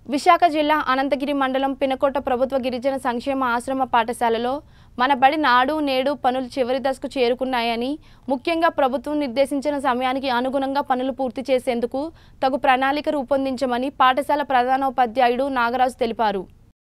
విశాఖ జిల్లా అనంతగిరి మండలం పినకోట ప్రభుత్వ గిరిజన సంక్షేమ ఆశ్రమ పాఠశాలలో మన బడి నాడు నేడు పనులు చివరి దశకు చేరుకున్నాయని ముఖ్యంగా ప్రభుత్వం నిర్దేశించిన సమయానికి అనుగుణంగా పనులు పూర్తి చేసేందుకు తగు ప్రణాళిక రూపొందించమని పాఠశాల ప్రధానోపాధ్యాయుడు నాగరాజు తెలిపారు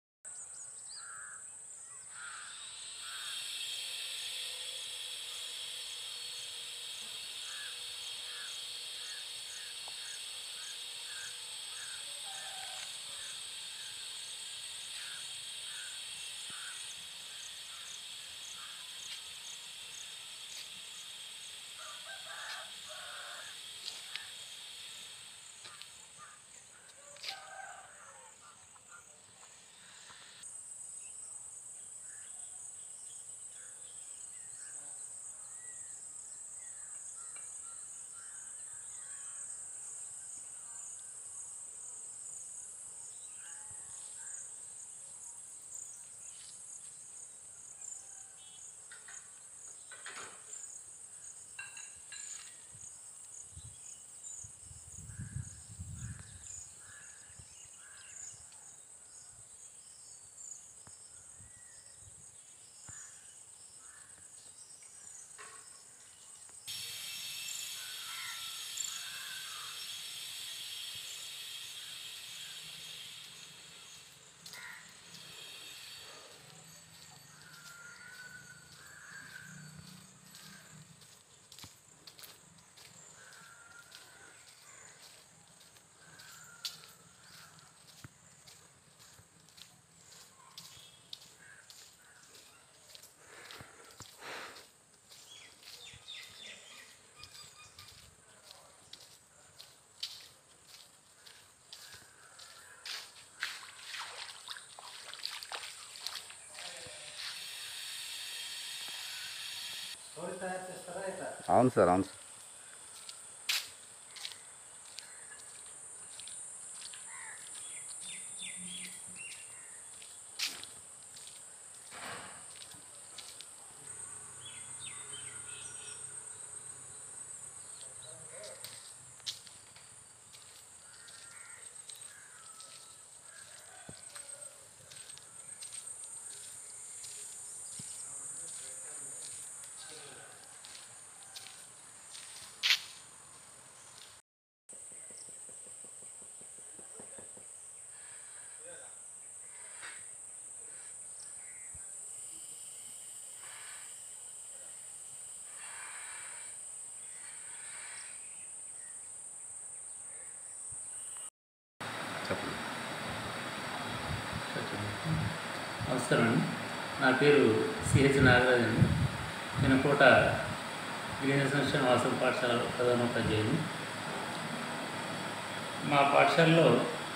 అవును సార్ అవును సార్ చెప్పండి నమస్కారం అండి నా పేరు సిహెచ్ నాగరాజ్ అండి నేను కోట గిరిజన సంక్షేమ వాసవ పాఠశాల ప్రధానోపాధ్యాయుని మా పాఠశాలలో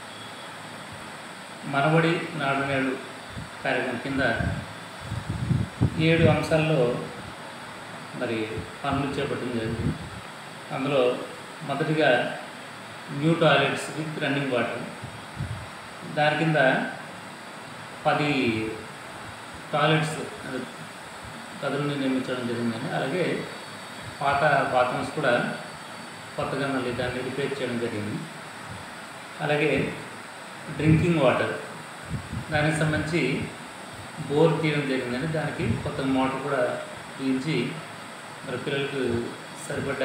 మనబడి నాడు నేడు కార్యక్రమం కింద ఏడు అంశాల్లో మరి పనులు చేపట్టడం జరిగింది అందులో మొదటిగా new toilets with running water దాని కింద పది టాయిలెట్స్ అది గదులను నిర్మించడం జరిగిందండి అలాగే పాత బాత్రూమ్స్ కూడా కొత్తగా మళ్ళీ దాన్ని రిపేర్ చేయడం జరిగింది అలాగే డ్రింకింగ్ వాటర్ దానికి సంబంధించి బోర్ తీయడం జరిగిందండి దానికి కొత్త మోటార్ కూడా తీయించి మరి పిల్లలకు సరిపడ్డ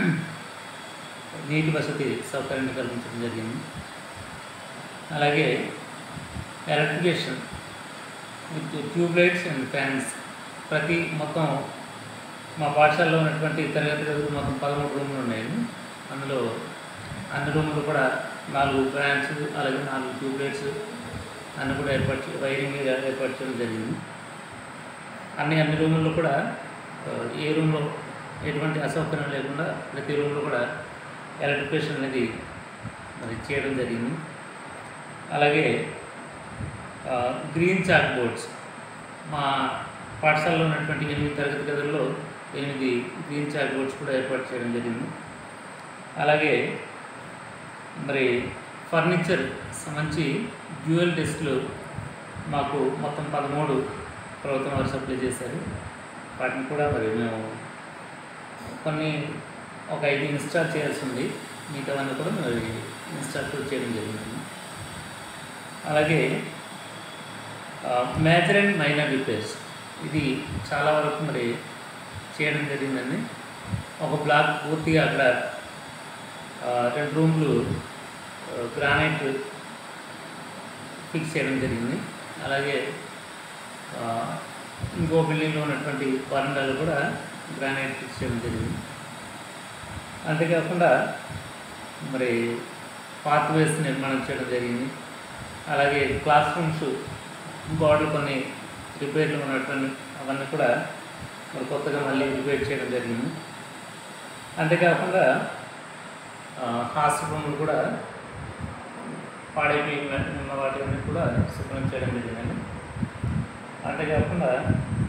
నీటి వసతి సౌకర్యాన్ని కల్పించడం జరిగింది అలాగే electrification with tube lights and fans ప్రతి మొత్తం మా పాఠశాలలో ఉన్నటువంటి తరగతి గదులు మొత్తం పదమూడు రూములు ఉన్నాయండి అందులో అన్ని రూములు కూడా నాలుగు ఫ్యాన్స్ అలాగే నాలుగు ట్యూబ్ లైట్స్ అన్ని కూడా ఏర్పాటు చే- వైరింగ్ ఏర్పాటు చేయడం జరిగింది అన్ని అన్ని రూముల్లో కూడా ఆ, ఏ రూమ్లో ఎటువంటి అసౌకర్యం లేకుండా ప్రతి రూమ్లో కూడా ఎలక్ట్రికేషన్ అనేది మరి చేయడం జరిగింది అలాగే ఆ, గ్రీన్ చాక్ బోర్డ్స్ మా పాఠశాలలో ఉన్నటువంటి ఎనిమిది తరగతి గదుల్లో ఎనిమిది గ్రీన్ చాక్ బోర్డ్స్ కూడా ఏర్పాటు చేయడం జరిగింది అలాగే మరి ఫర్నిచర్ సంబంధించి డ్యూయల్ డెస్క్లు మాకు మొత్తం పదమూడు ప్రభుత్వం వారు సప్లై చేశారు వాటిని కూడా మరి మేము కొన్ని ఒక ఐదు ఇన్స్టాల్ చేయాల్సి ఉంది మిగతావన్నీ కూడా మరి ఇన్స్టాల్ కూడా చేయడం జరిగింది అలాగే మేజర్ అండ్ మైనర్ రిపేర్స్ ఇది చాలా వరకు మరి చేయడం జరిగిందండి ఒక బ్లాక్ పూర్తిగా అక్కడ ఆ, రెండు రూమ్లు గ్రానైట్ ఫిక్స్ చేయడం జరిగింది అలాగే ఆ, ఇంకో బిల్డింగ్లో ఉన్నటువంటి వరండాలు కూడా గ్రానైట్ ఫిక్స్ చేయడం జరిగింది అంతేకాకుండా మరి పాత్వేస్ నిర్మాణం చేయడం జరిగింది అలాగే క్లాస్ రూమ్స్ గోడలు కొన్ని రిపేర్లు ఉన్నటువంటి అవన్నీ కూడా మరి కొత్తగా మళ్ళీ రిపేర్ చేయడం జరిగింది అంతేకాకుండా ఆ, హాస్టల్ రూములు కూడా పాడైపోయి ఉన్న వాటిని కూడా శుభ్రం చేయడం జరిగిందండి అంతేకాకుండా